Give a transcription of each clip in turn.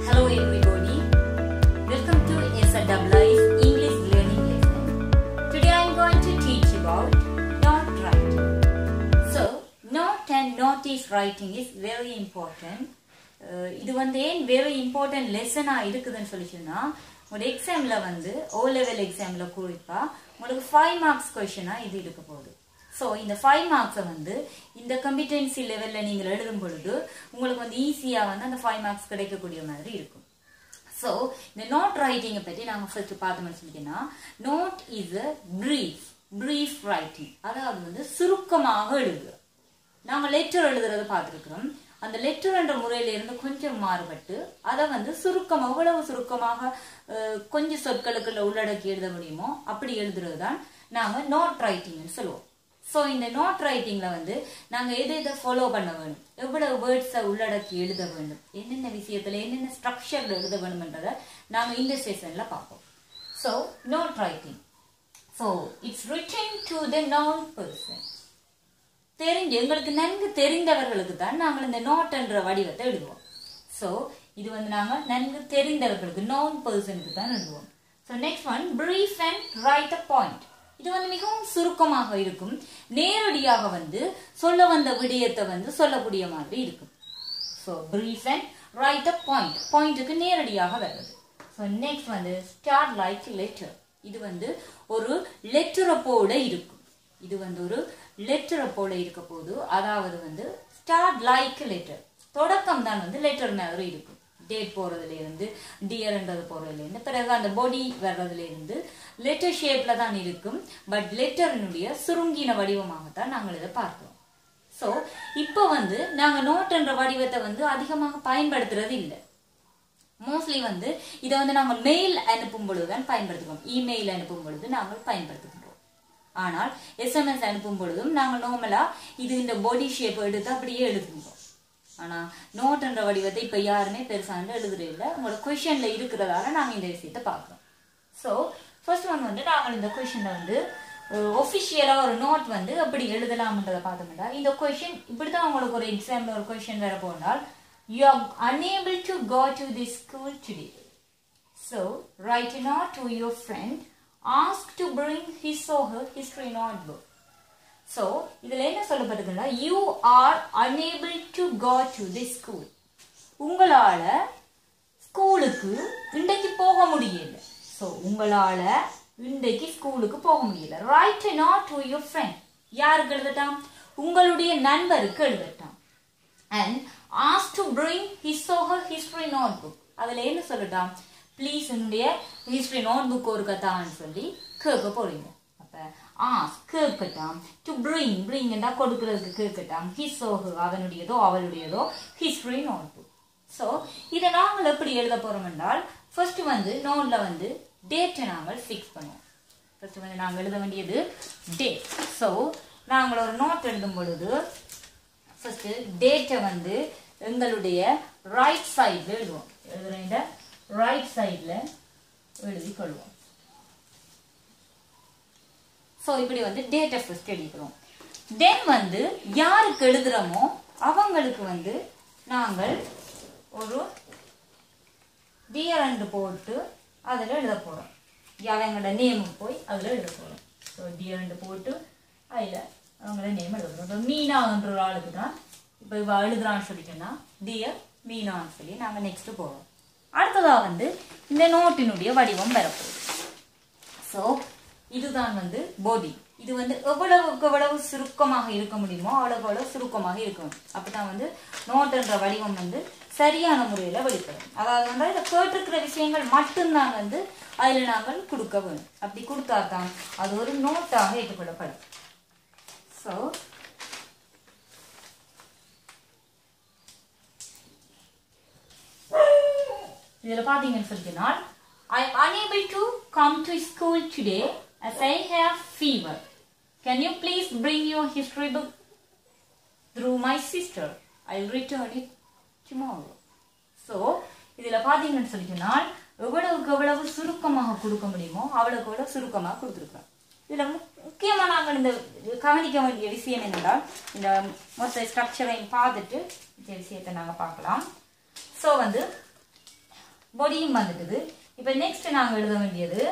Hello everybody. Welcome to SRW's English learning lesson. Today I am going to teach about note writing. So, note and notice writing is very important. Uh, இது வந்து ஏன் very important லெசனாக இருக்குதுன்னு சொல்லி சொன்னா உங்களோட எக்ஸாமில் வந்து ஓ level எக்ஸாமில் குறிப்பா உங்களுக்கு ஃபைவ் மார்க்ஸ் கொஷனாக இது இருக்க போகுது ஸோ இந்த ஃபைவ் மார்க்ஸை வந்து இந்த கம்பிட்டன்சி லெவலில் நீங்கள் எழுதும் பொழுது உங்களுக்கு வந்து ஈஸியாக வந்து அந்த ஃபைவ் மார்க்ஸ் கிடைக்கக்கூடிய மாதிரி இருக்கும் ஸோ இந்த நோட் ரைட்டிங்கை பற்றி நாங்கள் ஃபர்ஸ்ட் பார்த்தோம்னு சொல்லிட்டோம்னா note is a brief brief writing அதாவது வந்து சுருக்கமாக எழுதுக நாங்கள் லெட்டர் எழுதுறத பார்த்துருக்குறோம் அந்த லெட்டர் என்ற முறையில இருந்து கொஞ்சம் மாறுபட்டு அதை வந்து சுருக்கம் எவ்வளவு சுருக்கமாக அஹ், கொஞ்சம் சொற்களுக்குள்ள உள்ளடக்கி எழுத முடியுமோ அப்படி எழுதுறது தான் நாங்கள் நோட் ரைட்டிங்னு சொல்லுவோம் ஸோ இந்த நோட் ரைட்டிங்ல வந்து நாங்கள் எதை எதை ஃபாலோ பண்ண வேணும் எவ்வளவு வேர்ட்ஸை உள்ளடக்கி எழுத வேண்டும் என்னென்ன விஷயத்துல என்னென்ன ஸ்ட்ரக்சர்ல எழுத வேணும்ன்றதை நாங்கள் இந்த செஷன்ல பார்ப்போம் so note writing so it's written to the known person தெரிஞ்சு எங்களுக்கு நன்கு தெரிந்தவர்களுக்கு தான் நாங்கள் இந்த நோட் என்ற வடிவத்தை எழுதுவோம் ஸோ இது வந்து நாங்கள் நன்கு தெரிந்தவர்களுக்கு நோன் பர்சனுக்கு தான் எழுதுவோம் so next one brief and right a point இது வந்து மிகவும் சுருக்கமாக இருக்கும் நேரடியாக வந்து சொல்ல வந்த விடயத்தை வந்து சொல்லக்கூடிய மாதிரி இருக்கும் so brief and right a point பாயிண்ட்டுக்கு நேரடியாக வருது ஸோ நெக்ஸ்ட் வந்து ஸ்டார்ட் லைக் லெட்டர் இது வந்து ஒரு லெட்டரை போல இருக்கும் இது வந்து ஒரு லெட்டரை போல இருக்க போது அதாவது வந்து ஸ்டார்ட் லைக் லெட்டர் தொடக்கம் தான் வந்து லெட்டர் மாதிரி இருக்கும் டேட் போறதுல இருந்து டியர்ன்றது போறதுல இருந்து பிறகு அந்த பாடி வர்றதுல இருந்து லெட்டர் ஷேப்ல தான் இருக்கும் பட் லெட்டரினுடைய சுருங்கின வடிவமாகத்தான் நாங்கள் இதை பார்க்கிறோம் ஸோ இப்போ வந்து நாங்கள் நோட் என்ற வடிவத்தை வந்து அதிகமாக பயன்படுத்துறது இல்லை மோஸ்ட்லி வந்து இதை வந்து நாங்கள் மெயில் அனுப்பும் பொழுது தான் பயன்படுத்துகிறோம் இமெயில் அனுப்பும் பொழுது நாங்கள் பயன்படுத்துகின்றோம் ஆனால் எஸ்எம்எஸ் அனுப்பும் பொழுதும் நாங்கள் நார்மலா இது இந்த பாடி ஷேப் எடுத்து அப்படியே எழுதுகின்றோம் ஆனா நோட் என்ற வடிவத்தை இப்ப யாருமே பெருசாண்டு எழுதுறது இல்லை உங்களோட கொஷன்ல இருக்கிறதால நாங்க இந்த விஷயத்தை பார்க்கிறோம் ஸோ ஃபர்ஸ்ட் ஒன் வந்து நாங்கள் இந்த கொஷன்ல வந்து ஒஃபிஷியலா ஒரு நோட் வந்து எப்படி எழுதலாம்ன்றதை பார்த்தோம்னா இந்த கொஷின் இப்படிதான் உங்களுக்கு ஒரு எக்ஸாம்ல ஒரு கொஷின் வர போனால் you are unable to go to the school today So, write a note to your friend. Ask to bring his or her history notebook. So, இதுல என்ன சொல்லப்பட்டிருக்குன்னா you are unable to go to the school. உங்களால ஸ்கூலுக்கு இன்றைக்கு போக முடியல so உங்களால இன்றைக்கு ஸ்கூலுக்கு போக முடியல write a note to your friend. யாருக்கு எழுதட்டாம் உங்களுடைய நண்பருக்கு எழுதட்டாம் and ask to bring his or her history notebook அதுல என்ன சொல்லட்டாம் ப்ளீஸ் என்னுடைய ஹிஸ்டரி நோட்புக் ஒரு கத்தான்னு சொல்லி கேட்க போறீங்க அப்ப ஆஸ்க் கேட்கட்டாம் டு பிரிங் பிரிங்னா கொடுக்கறதுக்கு கேட்கட்டாம் ஹிஸ் or her அவனுடையதோ அவளுடையதோ ஹிஸ்டரி நோட்புக் ஸோ இதை நாங்கள் எப்படி எழுத போறோம் என்றால் ஃபர்ஸ்ட் வந்து நோட்ல வந்து டேட்டை நாங்கள் ஃபிக்ஸ் பண்ணுவோம் ஃபர்ஸ்ட் வந்து நாங்கள் எழுத வேண்டியது டேட் ஸோ நாங்கள் ஒரு நோட் எழுதும் பொழுது ஃபர்ஸ்ட் டேட்டை வந்து எங்களுடைய ரைட் சைடில் எழுதுவோம் எழுதுற இந்த ரைட் சைடில் எழுதி கொள்வோம் ஸோ இப்படி வந்து டேட்டை ஃபர்ஸ்ட் எழுதிக்கிறோம் தென் வந்து யாருக்கு எழுதுறோமோ அவங்களுக்கு வந்து நாங்கள் ஒரு டியர் அண்டு போட்டு அதில் எழுத போகிறோம் அவங்களோட நேம் போய் அதில் எழுத போகிறோம் ஸோ டியர் அண்டு போட்டு அதில் அவங்களோட நேம் எழுத போகிறோம் இப்போ மீனான்ற ஒரு ஆளுக்கு தான் இப்போ இவ எழுதுறான்னு சொல்லிட்டோன்னா டியர் மீனான்னு சொல்லி நாங்கள் நெக்ஸ்ட் போகிறோம் அடுத்ததாக வந்து இந்த நோட்டினுடைய வடிவம் வரப்போகுது ஸோ இதுதான் வந்து பாடி இது வந்து எவ்வளவுக்கு எவ்வளவு சுருக்கமாக இருக்க முடியுமோ அவ்வளவு அவ்வளவு சுருக்கமாக இருக்கணும் அப்பதான் வந்து நோட்டுன்ற வடிவம் வந்து சரியான முறையில் வெளிப்படும் அதாவது வந்து இதில் கேட்டிருக்கிற விஷயங்கள் மட்டும்தான் வந்து அதில் நாங்கள் கொடுக்க வேணும் அப்படி கொடுத்தா தான் அது ஒரு நோட்டாக ஏற்றுக்கொள்ளப்படும் ஸோ இதில் பார்த்தீங்கன்னு சொல்லினால் I am unable to come to school today as I have fever. Can you please bring your history book through my sister? I'll return it tomorrow. So இதில் பார்த்தீங்கன்னு சொல்லினால் எவ்வளவுக்கு எவ்வளவு சுருக்கமாக கொடுக்க முடியுமோ அவ்வளவுக்கு எவ்வளவு சுருக்கமாக கொடுத்துருக்கோம் இதில் முக்கியமாக நாங்கள் இந்த கவனிக்க வேண்டிய விஷயம் என்னென்றால் இந்த மொத்த ஸ்ட்ரக்சரையும் பார்த்துட்டு இந்த விஷயத்தை நாங்கள் பார்க்கலாம் ஸோ வந்து பாடியும் வந்துட்டுது இப்போ நெக்ஸ்ட் நாங்க எழுத வேண்டியது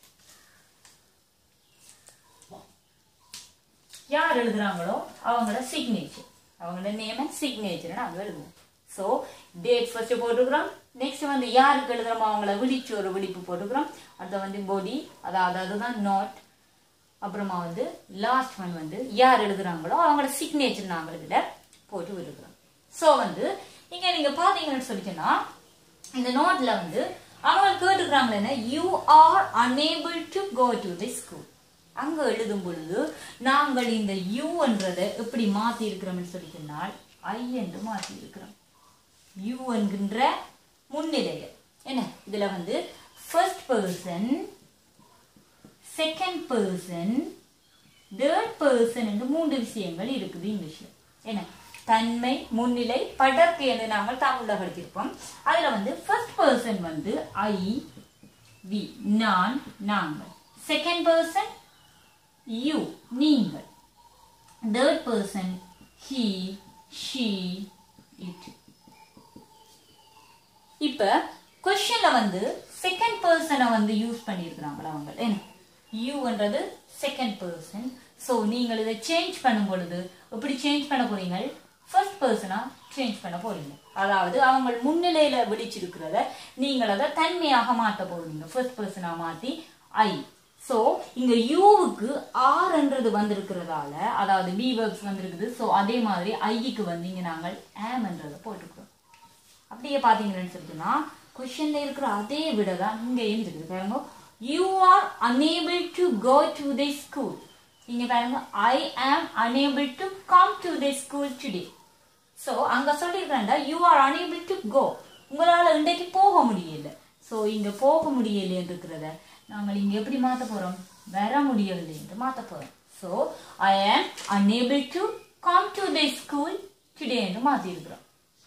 யார் எழுதுறாங்களோ அவங்களோட சிக்னேச்சர் அவங்களோட நேம் அண்ட் சிக்னேச்சர் நாங்க எழுதுவோம் ஸோ டேட் ஃபர்ஸ்ட் போட்டுக்கிறோம் நெக்ஸ்ட் வந்து யாருக்கு எழுதுறோமோ அவங்கள விழிச்சு ஒரு விழிப்பு போட்டுக்கிறோம் அடுத்து வந்து பொடி அதாவது அதுதான் நாட் அப்புறமா வந்து லாஸ்ட் ஒன் வந்து யார் எழுதுறாங்களோ அவங்களோட சிக்னேச்சர் நாங்கள் இதுல போட்டு விடுக்கிறோம் ஸோ வந்து இங்க நீங்க பாத்தீங்கன்னு சொல்லிச்சுன்னா இந்த நோட்ல வந்து அவங்க கேட்டுக்கிறாங்களே என்ன you are unable to go to the school அங்க எழுதும் பொழுது நாங்கள் இந்த யூ என்றதை எப்படி மாத்தி இருக்கிறோம்னு சொல்லிச்சுன்னால் ஐ என்று மாத்தி இருக்கிறோம் யூ என்கின்ற முன்னிலையில் என்ன இதுல வந்து first person second person third person என்று மூன்று விஷயங்கள் இருக்குது இங்கிலீஷ்ல என்ன தன்மை முன்னிலை படர்க்கு என்று நாங்கள் தமிழ்ல படிச்சிருப்போம் அதுல வந்து ஃபர்ஸ்ட் பர்சன் வந்து ஐ வி நான் நாங்கள் செகண்ட் பர்சன் யூ நீங்கள் third person he she it இப்ப கொஸ்டின்ல வந்து செகண்ட் பர்சனை வந்து யூஸ் பண்ணியிருக்கிறாங்களா அவங்க என்ன யூன்றது செகண்ட் பர்சன் ஸோ நீங்கள் இதை சேஞ்ச் பண்ணும் பொழுது எப்படி சேஞ்ச் பண்ண போறீங்க ஃபர்ஸ்ட் பர்சனா சேஞ்ச் பண்ண போறீங்க அதாவது அவங்க முன்னிலையில விடிச்சிருக்கிறத நீங்கள் அதை தன்மையாக மாற்ற போறீங்க ஃபர்ஸ்ட் பர்சனா மாத்தி ஐ சோ இங்க யூவுக்கு ஆர்ன்றது வந்திருக்கிறதால அதாவது பி வேர்ப்ஸ் வந்திருக்குது சோ அதே மாதிரி ஐக்கு வந்து இங்க நாங்கள் ஆம்ன்றதை போட்டுக்கிறோம் அப்படியே பாத்தீங்கன்னு சொல்லிட்டுனா கொஸ்டின்ல இருக்கிற அதே விட தான் இங்கேயும் இருக்குது பாருங்க you are unable to go to the school இங்க பாருங்க I am unable to come to the school today so அங்க சொல்லிருக்கேன்டா you are unable to go உங்களால இன்றைக்கு போக முடியல சோ இங்க போக முடியல இருக்கிறத நாங்கள் இங்க எப்படி மாத்த போறோம் வர முடியவில்லை என்று மாத்த போறோம் so I am unable to come to the school today என்று மாத்தி இருக்கிறோம்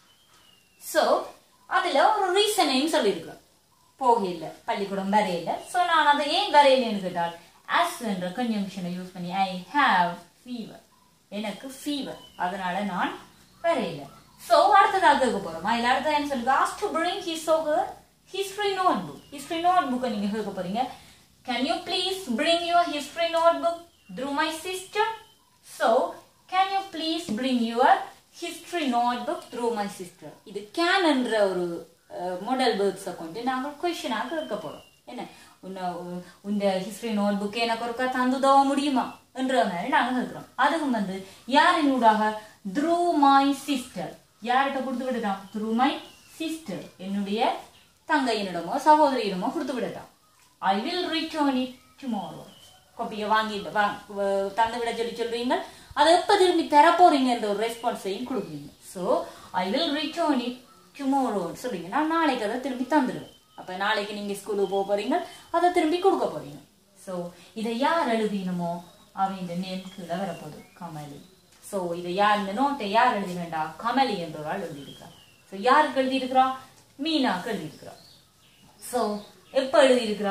சோ அதுல ஒரு ரீசனையும் சொல்லியிருக்கிறோம் போகல பள்ளிக்கூடம் வரையில சோ நான் அதை ஏன் வரையிலன்னு கேட்டால் அஸ் என்ற கன்ஜங்ஷனை யூஸ் பண்ணி ஐ ஹாவ் ஃபீவர் எனக்கு ஃபீவர் அதனால நான் வரையில சோ அடுத்ததாக கேட்க போறோம் அதுல அடுத்தது என்ன சொல்லுங்க asked to bring his or her history note book history note புக்கை நீங்க கேட்க போறீங்க can you please bring your history note book through my sister so can you please bring your history note book through my sister இது can என்ற ஒரு model வேர்ட்ஸை கொண்டு நாங்கள் கொஷனாக கேட்க போறோம் என்ன உன்னை உ- உந்த ஹிஸ்டரி நோட் புக் எனக்கு ஒருக்கா தந்து தவ முடியுமா என்ற மாதிரி நாங்கள் கேட்கிறோம் அதுவும் வந்து யாரின் ஊடாக த்ரூ மை சிஸ்டர் யார்கிட்ட கொடுத்து விட்டுட்டான் த்ரூ மை சிஸ்டர் என்னுடைய தங்கையினிடமோ சகோதரியிடமோ கொடுத்து விடட்டான் I will return it tomorrow காப்பியை வாங்கிட்டு வா வ- தந்து விட சொல்லி சொல்றீங்க அதை எப்ப திரும்பி தர போறீங்கன்ற ஒரு ரெஸ்பான்ஸையும் கொடுக்குறீங்க so I will return it டுமாரோன்னு சொல்றீங்க நான் நாளைக்கு அதை திரும்பி தந்துடுவேன் அப்ப நாளைக்கு நீங்க ஸ்கூலுக்கு போக போறீங்க அதை திரும்பி கொடுக்க போறீங்க ஸோ இதை யார் எழுதினமோ அவன் இந்த நேம் கீழே வரப்போகுது கமலி ஸோ இதை யார் இந்த நோட்டை யார் எழுதினண்டா கமலி என்ற ஒரு ஆள் எழுதியிருக்கிறா ஸோ யாருக்கு எழுதியிருக்கிறா மீனாக்கு எழுதியிருக்கிறா ஸோ எப்போ எழுதியிருக்கிறா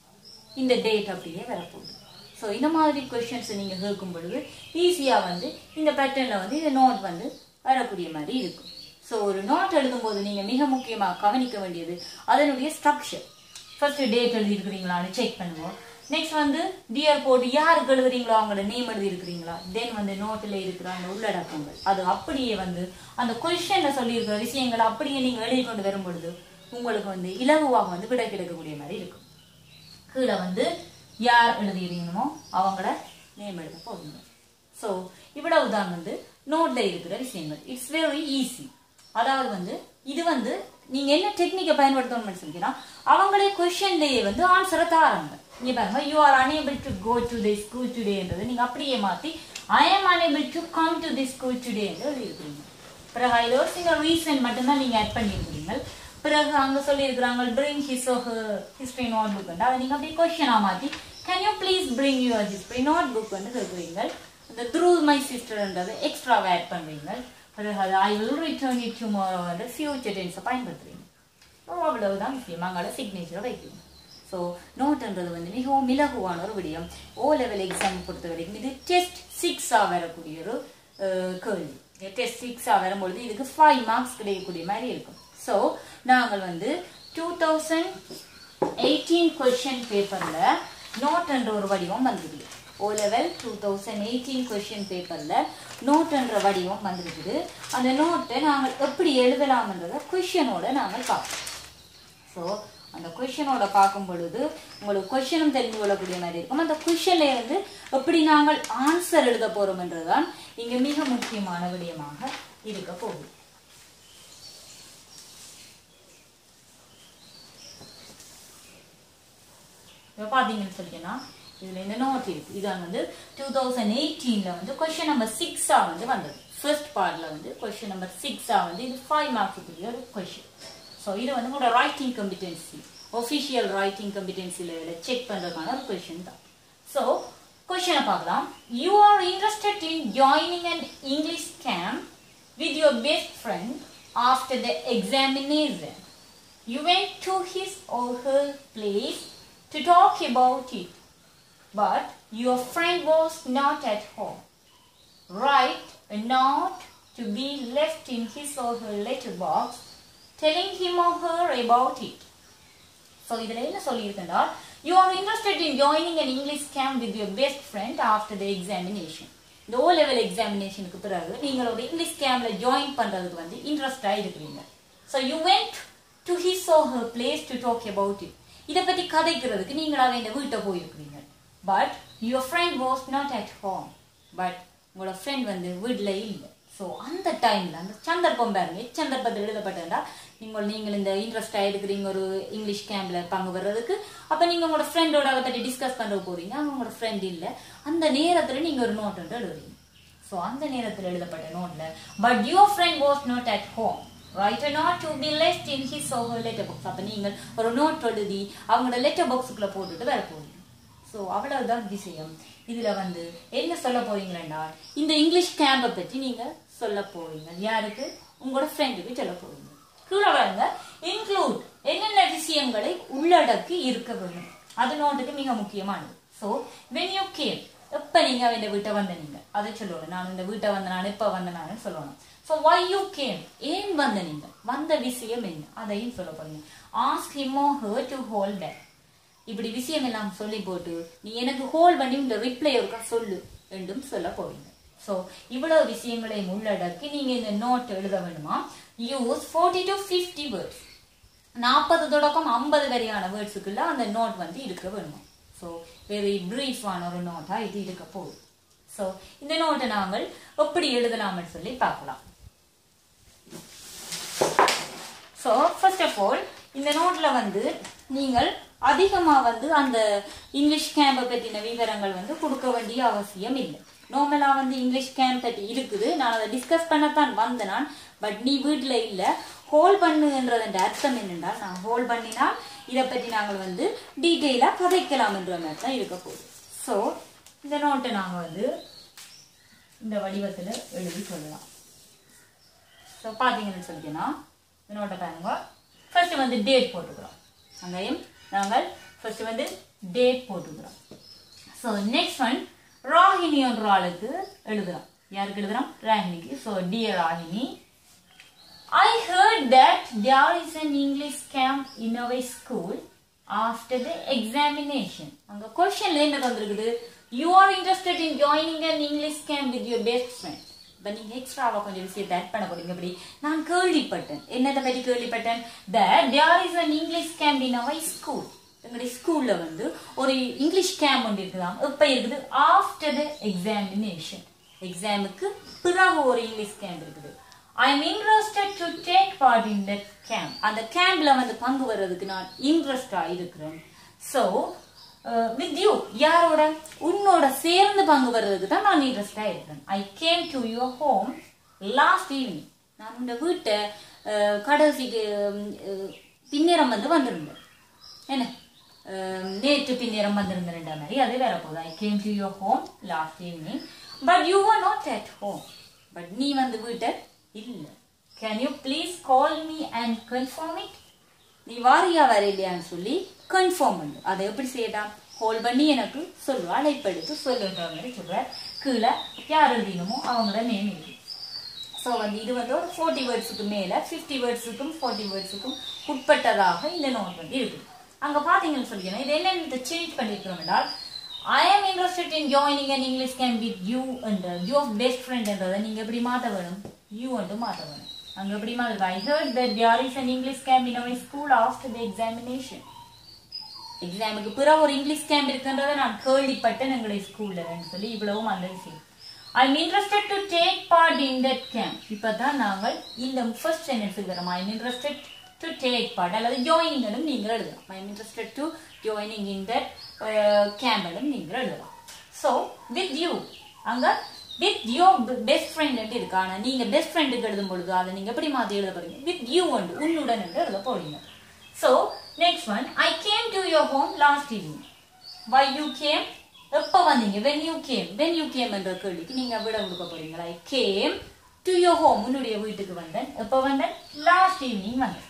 இந்த டேட் அப்படியே வரப்போகுது ஸோ இந்த மாதிரி கொஷின்ஸ் நீங்கள் கேட்கும் பொழுது ஈஸியாக வந்து இந்த பேட்டர்னில் வந்து இந்த நோட் வந்து வரக்கூடிய மாதிரி இருக்கும் ஸோ ஒரு நோட் எழுதும்போது நீங்கள் மிக முக்கியமாக கவனிக்க வேண்டியது அதனுடைய ஸ்ட்ரக்சர் ஃபர்ஸ்ட் டேட் எழுதியிருக்கிறீங்களான்னு செக் பண்ணுவோம் நெக்ஸ்ட் வந்து டியர் போட்டு யாருக்கு எழுதுறீங்களோ அவங்களோட நேம் எழுதியிருக்கிறீங்களா தென் வந்து நோட்டில் இருக்கிற அந்த உள்ளடக்கங்கள் அது அப்படியே வந்து அந்த கொஷனில் சொல்லியிருக்கிற விஷயங்களை அப்படியே நீங்கள் எழுதி கொண்டு வரும் பொழுது உங்களுக்கு வந்து இலகுவாக வந்து விடை கிடைக்கக்கூடிய மாதிரி இருக்கும் கீழே வந்து யார் எழுதியிருக்கணுமோ அவங்கள நேம் எழுத போதுங்க ஸோ இவ்வளவு தான் வந்து நோட்ல இருக்கிற விஷயங்கள் இட்ஸ் வெரி ஈஸி அதாவது வந்து இது வந்து நீங்க என்ன டெக்னிக்கை பயன்படுத்தணும்னு சொல்லிங்கன்னா அவங்களே கொஸ்டின்லேயே வந்து ஆன்சரை தாராங்க இங்க பாருங்க you are unable to go to the school டுடேன்றது நீங்க அப்படியே மாத்தி I am unable to come to the school today என்று எழுதியிருக்கிறீங்க பிறகு அதில் ஒரு சில ரீசன் மட்டும்தான் நீங்க ஆட் பண்ணியிருக்கிறீங்க பிறகு அங்க சொல்லியிருக்கிறாங்க bring his or her history notebook ண்டு அதை நீங்க அப்படியே கொஸ்டினா மாத்தி can you please bring your history notebook ன்னு கேட்குறீங்க இந்த through my sisterன்றது எக்ஸ்ட்ராவை ஆட் பண்றீங்க பிறகு அது I will return it tomorrow வந்து ஃபியூச்சர் டென்ஸை பயன்படுத்துறீங்க ஓ, அவ்வளவுதான் விஷயம் அங்கால சிக்னேச்சரை வைக்கணும் ஸோ நோட்ன்றது வந்து மிகவும் இலகுவான ஒரு விடயம் ஓ லெவல் எக்ஸாம் பொறுத்த வரைக்கும் இது டெஸ்ட் சிக்ஸாக வரக்கூடிய ஒரு அஹ், கேள்வி டெஸ்ட் சிக்ஸாக வரும்பொழுது இதுக்கு ஃபைவ் மார்க்ஸ் கிடைக்கக்கூடிய மாதிரி இருக்கும் ஸோ நாங்கள் வந்து டூ தௌசண்ட் எயிட்டீன் கொஷின் பேப்பர்ல நோட் என்ற ஒரு வடிவம் வந்திருக்குது O level two thousand eighteen question பேப்பர்ல நோட் என்ற வடிவம் வந்திருக்குது அந்த நோட்டை நாங்கள் எப்படி எழுதலாம்ன்றத கொஷினோட நாங்கள் பார்ப்போம் ஸோ அந்த கொஷினோட பார்க்கும் பொழுது உங்களுக்கு கொஷினும் தெரிந்து கொள்ளக்கூடிய மாதிரி இருக்கும் அந்த கொஷின்ல இருந்து எப்படி நாங்கள் ஆன்சர் எழுத போறோம் என்றுதான் இங்க மிக முக்கியமான விடயமாக இருக்க போகுது இப்போ பார்த்தீங்கன்னு சொல்லிங்கன்னா இதில் இந்த நோட் இருக்கு இதான் வந்து டூ தௌசண்ட் எயிட்டீனில் வந்து கொஷின் நம்பர் சிக்ஸாக வந்து வந்தது ஃபர்ஸ்ட் பார்ட்டில் வந்து கொஷின் நம்பர் சிக்ஸாக வந்து இது ஃபைவ் மார்க்ஸுக்குரிய ஒரு கொஷின் ஸோ இது வந்து உங்களோட ரைட்டிங் கம்பிட்டன்சி ஒஃபிஷியல் ரைட்டிங் கம்பிட்டன்சியில் செக் பண்ணுறதுக்கான ஒரு கொஷின் தான் ஸோ கொஷினை பார்க்கலாம் you are interested in joining an English camp with your best friend after the examination You went to his or her place to talk about it, but your friend was not at home. Write a note to be left in his or her letterbox telling him or her about it. So இதில் என்ன சொல்லியிருக்கேன்டா you are interested in joining an English camp with your best friend after the examination இந்த O level எக்ஸாமினேஷனுக்கு பிறகு நீங்கள் ஒரு English கேம்ப்ல join பண்ணுறதுக்கு வந்து இன்ட்ரெஸ்டாக இருக்கிறீங்க so you went to his or her place to talk about it இதை பற்றி கதைக்கிறதுக்கு நீங்களாவே இந்த வீட்டை போயிருக்கிறீங்க but your friend was not at home but உங்களோட ஃப்ரெண்ட் வந்து வீட்டில் இல்லை ஸோ அந்த டைமில் அந்த சந்தர்ப்பம் பாருங்க எச்சந்தர்ப்பத்தில் எழுதப்பட்டதா நீங்கள் நீங்கள் இந்த இன்ட்ரெஸ்டாக இருக்கிறீங்க ஒரு இங்கிலீஷ் கேம்பில் பங்கு வர்றதுக்கு அப்போ நீங்கள் உங்களோட ஃப்ரெண்டோட அதை பற்றி டிஸ்கஸ் பண்ண போகிறீங்க அவங்க உங்களோட ஃப்ரெண்ட் இல்லை அந்த நேரத்தில் நீங்கள் ஒரு நோட் ஒன்று எழுதுறீங்க ஸோ அந்த நேரத்தில் எழுதப்பட்ட நோட்டில் but your friend was not at home write not to be left in his or her letter box அப்போ நீங்கள் ஒரு நோட் எழுதி அவங்களோட லெட்டர் பாக்ஸுக்குள்ளே போட்டுட்டு வர போறீங்க ஸோ அவ்வளவுதான் விஷயம் இதுல வந்து என்ன சொல்ல போறீங்களா இந்த இங்கிலீஷ் கேம்பை பற்றி நீங்க சொல்ல போறீங்க யாருக்கு உங்களோட ஃப்ரெண்டுக்கு சொல்ல போறீங்க கீழே பாருங்க இன்க்ளூட் என்னென்ன விஷயங்களை உள்ளடக்கி இருக்க வேண்டும் அது நோட்டுக்கு மிக முக்கியமானது ஸோ வென் யூ கேம் எப்ப நீங்க இந்த வீட்டை வந்த நீங்க அதை சொல்லணும் நான் இந்த வீட்டை வந்த நான் எப்ப வந்த நான் சொல்லணும் ஸோ வை யூ கேம் ஏன் வந்த நீங்க வந்த விஷயம் என்ன அதையும் சொல்ல போறீங்க ask him or her to hold that இப்படி விஷயம் எல்லாம் சொல்லி போட்டு நீ எனக்கு ஹோல்ட் பண்ணி இந்த ரிப்ளை ஒருக்கா சொல்லு என்றும் சொல்ல போறீங்க ஸோ இவ்வளவு விஷயங்களையும் உள்ளடக்கி நீங்க இந்த நோட் எழுத வேணுமா use forty to fifty words நாற்பது தொடக்கம் ஐம்பது வரையான வேர்ட்ஸுக்குள்ள அந்த நோட் வந்து இருக்க வேணுமா ஸோ வெரி பிரீஃபான ஒரு நோட்டா இது இருக்க போகுது ஸோ இந்த நோட்டை நாங்கள் எப்படி எழுதலாம்னு சொல்லி பார்க்கலாம் ஸோ ஃபர்ஸ்ட் ஆஃப் ஆல் இந்த நோட்ல வந்து நீங்கள் அதிகமா வந்து அந்த இங்கிலீஷ் கேம்பை பற்றின விவரங்கள் வந்து கொடுக்க வேண்டிய அவசியம் இல்லை நார்மலா வந்து இங்கிலீஷ் கேம்ப் பற்றி இருக்குது நான் அதை டிஸ்கஸ் பண்ணத்தான் வந்தேன் நான் பட் நீ வீட்டில் இல்லை ஹோல் பண்ணுன்றதன் அர்த்தம் என்னென்றால் நான் ஹோல் பண்ணினால் இதை பற்றி நாங்கள் வந்து டீட்டெயிலாக கதைக்கலாம் என்ற மாதிரி தான் இருக்க போகுது ஸோ இந்த நோட்டை நாங்கள் வந்து இந்த வடிவத்தில் எழுதி சொல்லலாம் ஸோ பார்த்தீங்கன்னு சொல்லிட்டீங்கன்னா இந்த நோட்டை பாருங்க ஃபர்ஸ்ட் வந்து டேட் போட்டுக்கிறோம் அங்கேயும் நாங்கள் ஃபர்ஸ்ட் வந்து டேட் போட்டுக்கிறோம் ஸோ நெக்ஸ்ட் ஒன் ராகினி என்ற ஆளுக்கு எழுதுறோம் யாருக்கு எழுதுறோம் ராகினிக்கு so dear Ragini I heard that there is an English camp in our school after the examination. அங்க கொஸ்டின்ல என்ன வந்திருக்குது you are interested in joining an English camp with your best friend. இப்ப நீங்க எக்ஸ்ட்ராவா கொஞ்சம் விஷயத்தை ஆட் பண்ண போறீங்க அப்படி நான் கேள்விப்பட்டேன் என்னத்தை பற்றி கேள்விப்பட்டேன் that there is an English camp in our school. எங்களுடைய ஸ்கூல்ல வந்து ஒரு இங்கிலீஷ் கேம்ப் ஒன்று இருக்குதாம் எப்ப இருக்குது ஆஃப்டர் த எக்ஸாமினேஷன் எக்ஸாமுக்கு பிறகு ஒரு இங்கிலீஷ் கேம்ப் இருக்குது I am interested to take part in that camp அந்த கேம்ப்ல வந்து பங்கு வர்றதுக்கு நான் இன்ட்ரெஸ்டா இருக்கிறேன் ஸோ வித் யூ யாரோட உன்னோட சேர்ந்து பங்கு வர்றதுக்கு தான் நான் இன்ட்ரெஸ்டா இருக்கிறேன் I came to your home last evening நான் இந்த வீட்டை அஹ், கடைசிக்கு அஹ், பின்னேரம் வந்து வந்திருந்தேன் என்ன அஹ், நேற்று பின்னேரம் வந்திருந்தேன் மாதிரி அது வேற போகுது I came to your home last evening but you are not at home but நீ வந்து வீட்டை இல்ல can you please call me and confirm it நீ வாரியா வர இல்லையான்னு சொல்லி கன்ஃபார்ம் பண்ணு அதை எப்படி செய்யலாம் ஹோல் பண்ணி எனக்கு சொல்லு அழைப்பெடுத்து சொல்லுன்ற மாதிரி சொல்ற கீழே யார் எழுதினமோ அவங்கள நேம் எழுதி ஸோ வந்து இது வந்து ஒரு ஃபோர்ட்டி வேர்ட்ஸுக்கு மேலே ஃபிஃப்டி வேர்ட்ஸுக்கும் ஃபோர்ட்டி வேர்ட்ஸுக்கும் உட்பட்டதாக இந்த நோட் வந்து இருக்குது அங்கே பார்த்தீங்கன்னு சொல்லிக்கணும் இது என்ன சேஞ்ச் பண்ணியிருக்கிறோம் என்றால் I am interested in joining and English camp with you என்ற யூ ஆஃப் பெஸ்ட் ஃப்ரெண்ட் என்றதை நீங்கள் எப்படி மாற்ற வேணும் யூ என்று மாற்ற வேணும் அங்கே எப்படி மாற்ற I heard that there is an English camp in our school after the examination எக்ஸாமுக்கு பிறகு ஒரு இங்கிலீஷ் கேம்ப் இருக்குன்றதை நான் கேள்விப்பட்டேன் எங்களுடைய ஸ்கூல்ல சொல்லி இவ்வளவும் அந்த விஷயம் I am interested to take part in that camp இப்போ தான் நாங்கள் இந்த ஃபர்ஸ்ட் சென்டென்ஸுக்கு வரோம் I am interested to take part அல்லது ஜாயினிங் நீங்கள் எழுதலாம் I am interested to joining in that கேம்பலும் நீங்கள் எழுதலாம் ஸோ வித் யூ அங்க வித் யோ பெஸ்ட் ஃப்ரெண்ட் இருக்கு ஆனா நீங்க பெஸ்ட் ஃப்ரெண்டுக்கு எழுதும் பொழுது அதை நீங்க எப்படி மாத்தி எழுத போறீங்க வித் யூ உண்டு உன்னுடன் என்று எழுத போறீங்க so next one I came to your home last evening why you came எப்போ வந்தீங்க when you came when you came என்ற கேள்விக்கு நீங்க விட கொடுக்க போறீங்களா I came to your home உன்னுடைய வீட்டுக்கு வந்தேன் எப்போ வந்தேன் லாஸ்ட் ஈவினிங் வந்தேன்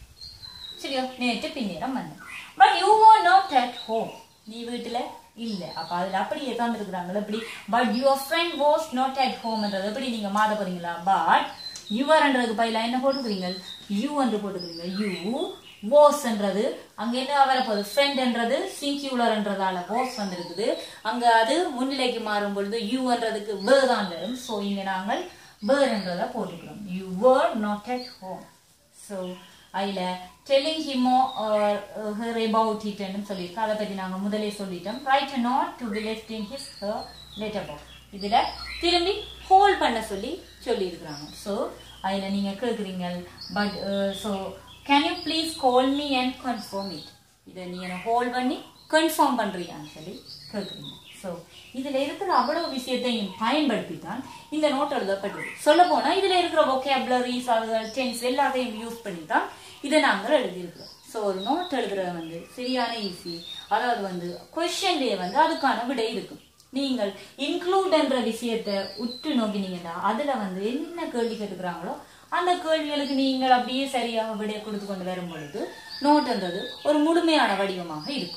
சரியா நேற்று பின்னேரம் வந்தேன் but you are not at home நீ வீட்டுல இல்ல அப்ப அதுல அப்படியே தந்துருக்குறாங்களா எப்படி but your friend was not at ஹோம்ன்றது எப்படி நீங்க மாத போறீங்களா பட் யுவர்ன்றதுக்கு பயில என்ன போட்டுக்கிறீங்க யூ என்று போட்டுக்கிறீங்க யூ வாஸ்ன்றது அங்க என்ன வரப்போகுது ஃப்ரெண்ட்ன்றது சிங்கியுலர்ன்றதால வாஸ் வந்திருக்குது அங்க அது முன்னிலைக்கு மாறும் பொழுது யூன்றதுக்கு வேர் தான் வரும் ஸோ இங்க நாங்கள் வேர்ன்றதை போட்டுக்கிறோம் you were not at home so அதில் டெல்லிங் ஹிமோ ஹர் அபவுட் இட்னு சொல்லியிருக்கோம் அதை பற்றி நாங்கள் முதலே சொல்லிட்டோம் right not to be left in his her letter box இதில் திரும்பி ஹோல்ட் பண்ண சொல்லி சொல்லியிருக்கிறாங்க ஸோ அதில் நீங்கள் கேட்குறீங்க but so can you please call me and confirm it இதை நீங்கள் ஹோல்ட் பண்ணி கன்ஃபார்ம் பண்ணுறியான்னு சொல்லி கேட்குறீங்க ஸோ இதில் இருக்கிற அவ்வளவு விஷயத்தையும் பயன்படுத்தி தான் இந்த நோட் எழுதப்பட்டது சொல்ல போனால் இதில் இருக்கிற ஒகேபுலரிஸ் அதுகள் டென்ஸ் எல்லாத்தையும் யூஸ் பண்ணி தான் இதை நாங்கள் எழுதியிருக்கிறோம் ஸோ ஒரு நோட் எழுதுறது வந்து சரியான ஈஸி அதாவது வந்து கொஷன்லேயே வந்து அதுக்கான விடை இருக்கும் நீங்கள் இன்க்ளூட் என்ற விஷயத்தை உற்று நோக்கினீங்கன்னா அதில் வந்து என்ன கேள்வி கேட்டுக்கிறாங்களோ அந்த கேள்விகளுக்கு நீங்கள் அப்படியே சரியாக விடை கொடுத்து கொண்டு வரும் பொழுது நோட்ன்றது ஒரு முழுமையான வடிவமாக இருக்கும்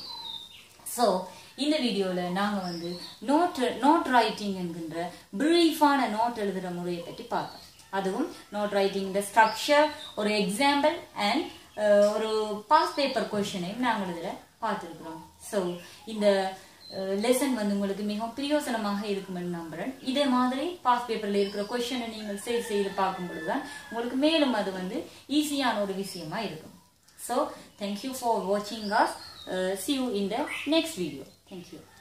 ஸோ இந்த வீடியோவில் நாங்கள் வந்து நோட் நோட் ரைட்டிங் என்கின்ற பிரீஃபான நோட் எழுதுகிற முறையை பற்றி பார்த்தோம் அதுவும் நோட் ரைட்டிங் ஸ்ட்ரக்சர் ஒரு எக்ஸாம்பிள் அண்ட் ஒரு பாஸ் பேப்பர் கொஷனையும் நாங்கள் இதில் பார்த்துருக்குறோம் ஸோ இந்த லெசன் வந்து உங்களுக்கு மிகவும் பிரயோசனமாக இருக்குமென்னு நம்புறேன் இதே மாதிரி பாஸ் பேப்பரில் இருக்கிற கொஷனை நீங்கள் சேவ் செய்து பார்க்கும் பொழுதுதான் உங்களுக்கு மேலும் அது வந்து ஈஸியான ஒரு விஷயமா இருக்கும் ஸோ தேங்க்யூ ஃபார் வாட்சிங் us see you in the next video thank you